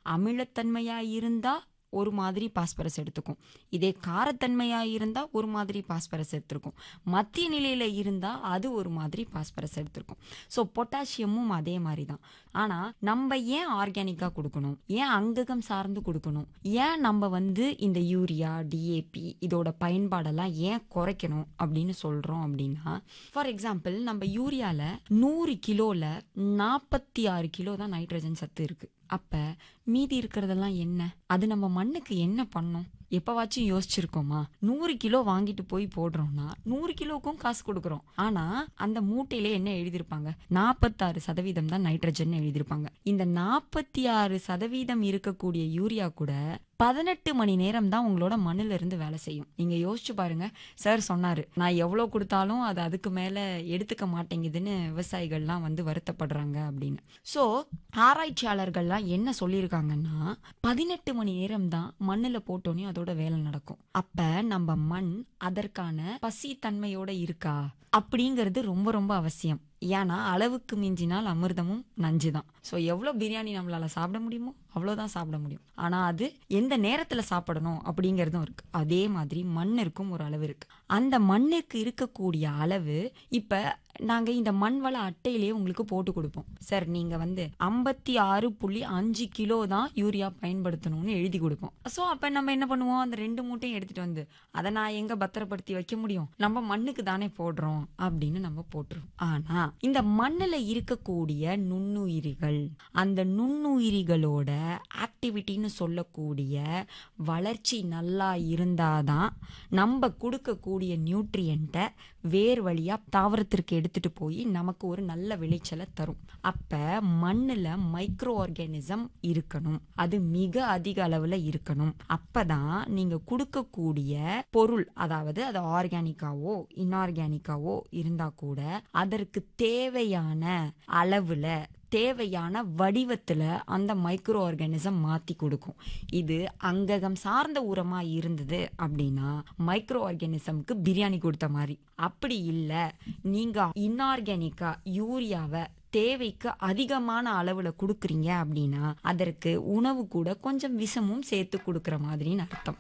அமிலத்தன்மையா இருந்தா ஒரு மாதிரி பாஸ்பரஸ் எடுத்துக்கும் இதே காரத்தன்மையா இருந்தா ஒரு மாதிரி பாஸ்பரஸ் எடுத்திருக்கும் மத்திய நிலையில இருந்தா அது ஒரு மாதிரி பாஸ்பரஸ் எடுத்திருக்கும் ஸோ பொட்டாசியமும் அதே மாதிரி தான் ஆனா நம்ம ஏன் ஆர்கானிக்கா கொடுக்கணும் ஏன் அங்ககம் சார்ந்து கொடுக்கணும் ஏன் நம்ம வந்து இந்த யூரியா டிஏபி இதோட பயன்பாடெல்லாம் ஏன் குறைக்கணும் அப்படின்னு சொல்றோம் அப்படின்னா ஃபார் எக்ஸாம்பிள் நம்ம யூரியால நூறு கிலோல நாற்பத்தி ஆறு கிலோ தான் நைட்ரஜன் சத்து இருக்கு அப்ப மீதி இருக்கிறதெல்லாம் என்ன அது நம்ம மண்ணுக்கு என்ன பண்ணும் எப்பவாச்சும் யோசிச்சிருக்கோமா நூறு கிலோ வாங்கிட்டு போய் போடுறோம்னா நூறு கிலோக்கும் காசு கொடுக்குறோம் ஆனா அந்த மூட்டையில என்ன எழுதியிருப்பாங்க நாற்பத்தாறு சதவீதம் தான் நைட்ரஜன் எழுதியிருப்பாங்க இந்த நாற்பத்தி ஆறு சதவீதம் இருக்கக்கூடிய யூரியா கூட பதினெட்டு மணி நேரம் தான் உங்களோட மண்ணுல இருந்து வேலை செய்யும் நீங்க யோசிச்சு பாருங்க சார் சொன்னாரு நான் எவ்வளவு கொடுத்தாலும் அது அதுக்கு மேல எடுத்துக்க மாட்டேங்குதுன்னு விவசாயிகள்லாம் வந்து வருத்தப்படுறாங்க அப்படின்னு சோ ஆராய்ச்சியாளர்கள்லாம் என்ன சொல்லியிருக்காங்கன்னா பதினெட்டு மணி நேரம் தான் மண்ணுல போட்டோன்னே அதோட வேலை நடக்கும் அப்ப நம்ம மண் அதற்கான பசி தன்மையோட இருக்கா அப்படிங்கிறது ரொம்ப ரொம்ப அவசியம் ஏன்னா அளவுக்கு மிஞ்சினால் அமிர்தமும் நஞ்சு தான் ஸோ எவ்வளோ பிரியாணி நம்மளால சாப்பிட முடியுமோ அவ்வளோதான் சாப்பிட முடியும் ஆனால் அது எந்த நேரத்தில் சாப்பிடணும் அப்படிங்கிறதும் இருக்கு அதே மாதிரி மண்ணிற்கும் ஒரு அளவு இருக்கு அந்த மண்ணுக்கு இருக்கக்கூடிய அளவு இப்போ நாங்கள் இந்த மண் வள அட்டையிலேயே உங்களுக்கு போட்டு கொடுப்போம் சார் நீங்கள் வந்து ஐம்பத்தி ஆறு புள்ளி அஞ்சு கிலோ தான் யூரியா பயன்படுத்தணும்னு எழுதி கொடுப்போம் ஸோ அப்போ நம்ம என்ன பண்ணுவோம் அந்த ரெண்டு மூட்டையும் எடுத்துட்டு வந்து அதை நான் எங்கே பத்திரப்படுத்தி வைக்க முடியும் நம்ம மண்ணுக்கு தானே போடுறோம் அப்படின்னு நம்ம போட்டுருவோம் ஆனால் இந்த மண்ணில் இருக்கக்கூடிய நுண்ணுயிரிகள் அந்த நுண்ணுயிரிகளோட ஆக்டிவிட்டின்னு சொல்லக்கூடிய வளர்ச்சி நல்லா இருந்தாதான் நம்ம கொடுக்கக்கூடிய நியூட்ரியண்ட்டை வேர் வழியா தாவரத்திற்கு எடுத்துட்டு போய் நமக்கு ஒரு நல்ல விளைச்சலை தரும் அப்ப மண்ணுல மைக்ரோ ஆர்கானிசம் இருக்கணும் அது மிக அதிக அளவுல இருக்கணும் அப்பதான் நீங்க கொடுக்கக்கூடிய பொருள் அதாவது அது ஆர்கானிக்காவோ இன்ஆர்கானிக்காவோ இருந்தா கூட அதற்கு தேவையான அளவுல தேவையான வடிவத்துல அந்த மைக்ரோ ஆர்கானிசம் மாத்தி கொடுக்கும் இது அங்ககம் சார்ந்த உரமா இருந்தது அப்படின்னா மைக்ரோ ஆர்கானிசம்க்கு பிரியாணி கொடுத்த மாதிரி அப்படி இல்ல நீங்க இன்ஆர்கானிக்கா யூரியாவை தேவைக்கு அதிகமான அளவுல கொடுக்குறீங்க அப்படின்னா அதற்கு உணவு கூட கொஞ்சம் விஷமும் சேர்த்து கொடுக்கற மாதிரின்னு அர்த்தம்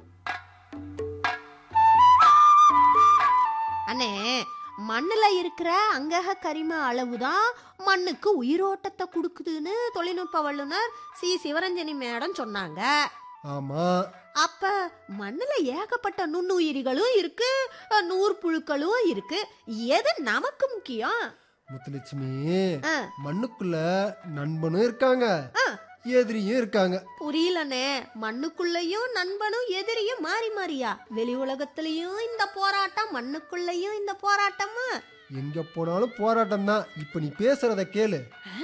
அண்ணே மண்ணுல இருக்கிற அங்கக கரிம அளவுதான் மண்ணுக்கு உயிரோட்டத்தை கொடுக்குதுன்னு தொழில்நுட்ப வல்லுனர் சி சிவரஞ்சனி மேடம் சொன்னாங்க ஆமா அப்ப மண்ணுல ஏகப்பட்ட நுண்ணுயிரிகளும் இருக்கு அஹ், நூற்புழுக்களும் இருக்கு எது நமக்கு முக்கியம் முத்துலட்சுமி ஆ. மண்ணுக்குள்ள நண்பனும் இருக்காங்க ஆ. எதிரியும் இருக்காங்க புரியலனே மண்ணுக்குள்ளயும் நண்பனும் எதிரியும் மாறி மாறியா வெளி உலகத்திலயும் இந்த போராட்டம் மண்ணுக்குள்ளயும் இந்த போராட்டமா எங்க போனாலும் போராட்டம் தான் இப்ப நீ பேசுறத கேளு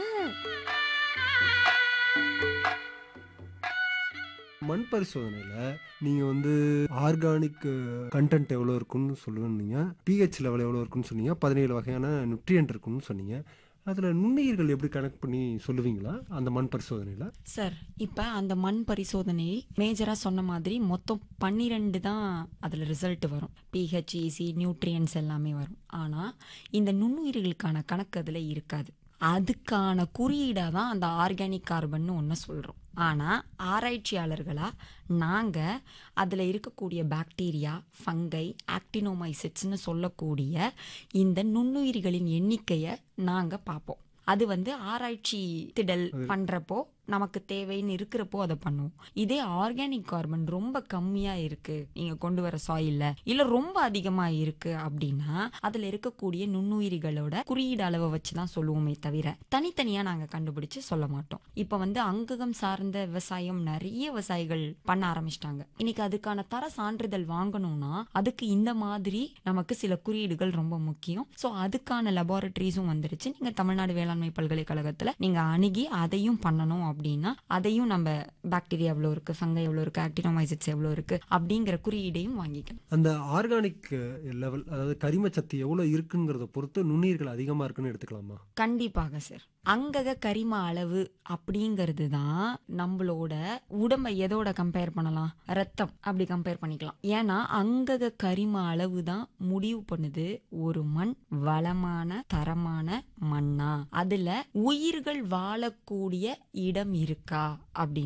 மண் பரிசோதனையில நீங்க வந்து ஆர்கானிக் கண்டென்ட் எவ்வளவு இருக்குன்னு சொல்லுவீங்க பிஹெச் லெவல் எவ்வளவு இருக்குன்னு சொன்னீங்க பதினேழு வகையான நியூட்ரியன்ட் இருக்குன்னு சொன்னீங்க அதுல நுண்ணுயிர்கள் எப்படி கனெக்ட் பண்ணி சொல்லுவீங்களா அந்த மண் பரிசோதனையில சார் இப்போ அந்த மண் பரிசோதனை மேஜராக சொன்ன மாதிரி மொத்தம் பன்னிரெண்டு தான் அதில் ரிசல்ட் வரும் பிஹெச்இசி நியூட்ரியன்ஸ் எல்லாமே வரும் ஆனால் இந்த நுண்ணுயிர்களுக்கான கணக்கு அதில் இருக்காது அதுக்கான குறியீடாக தான் அந்த ஆர்கானிக் கார்பன் ஒன்று சொல்கிறோம் ஆனால் ஆராய்ச்சியாளர்களாக நாங்கள் அதில் இருக்கக்கூடிய பாக்டீரியா ஃபங்கை ஆக்டினோமைசிட்ஸ்னு சொல்லக்கூடிய இந்த நுண்ணுயிரிகளின் எண்ணிக்கையை நாங்கள் பார்ப்போம் அது வந்து ஆராய்ச்சி திடல் பண்றப்போ நமக்கு தேவைன்னு இருக்கிறப்போ அதை பண்ணுவோம் இதே ஆர்கானிக் கார்பன் ரொம்ப கம்மியா இருக்கு நீங்க கொண்டு வர சாயில்ல இல்ல ரொம்ப அதிகமா இருக்கு அப்படின்னா அதுல இருக்கக்கூடிய நுண்ணுயிரிகளோட குறியீடு அளவை வச்சு தான் சொல்லுவோமே தவிர தனித்தனியா நாங்க கண்டுபிடிச்சு சொல்ல மாட்டோம் இப்ப வந்து அங்ககம் சார்ந்த விவசாயம் நிறைய விவசாயிகள் பண்ண ஆரம்பிச்சிட்டாங்க இன்னைக்கு அதுக்கான தர சான்றிதழ் வாங்கணும்னா அதுக்கு இந்த மாதிரி நமக்கு சில குறியீடுகள் ரொம்ப முக்கியம் சோ அதுக்கான லெபார்டரிஸும் வந்துருச்சு நீங்க தமிழ்நாடு வேளாண்மை பல்கலைக்கழகத்துல நீங்க அணுகி அதையும் பண்ணணும் அப்படின்னா அதையும் நம்ம பாக்டீரியா எவ்வளவு இருக்கு ஃபங்கை எவ்வளவு இருக்கு ஆக்டினோமைசிட்ஸ் எவ்வளவு இருக்கு அப்படிங்கிற குறியீடையும் வாங்கிக்கலாம் அந்த ஆர்கானிக் லெவல் அதாவது கரிமச்சத்து எவ்வளவு இருக்குங்கிறத பொறுத்து நுண்ணுயிர்கள் அதிகமா இருக்குன்னு எடுத்துக்கலாமா கண்டிப்பாக சார் அங்கக கரிம அளவு அப்படிங்கிறது தான் நம்மளோட உடம்பை எதோட கம்பேர் பண்ணலாம் ரத்தம் அப்படி கம்பேர் பண்ணிக்கலாம் ஏன்னா அங்கக கரிம அளவு தான் முடிவு பண்ணுது ஒரு மண் வளமான தரமான மண்ணா அதுல உயிர்கள் வாழக்கூடிய இடம் இருக்கா அப்படின்னு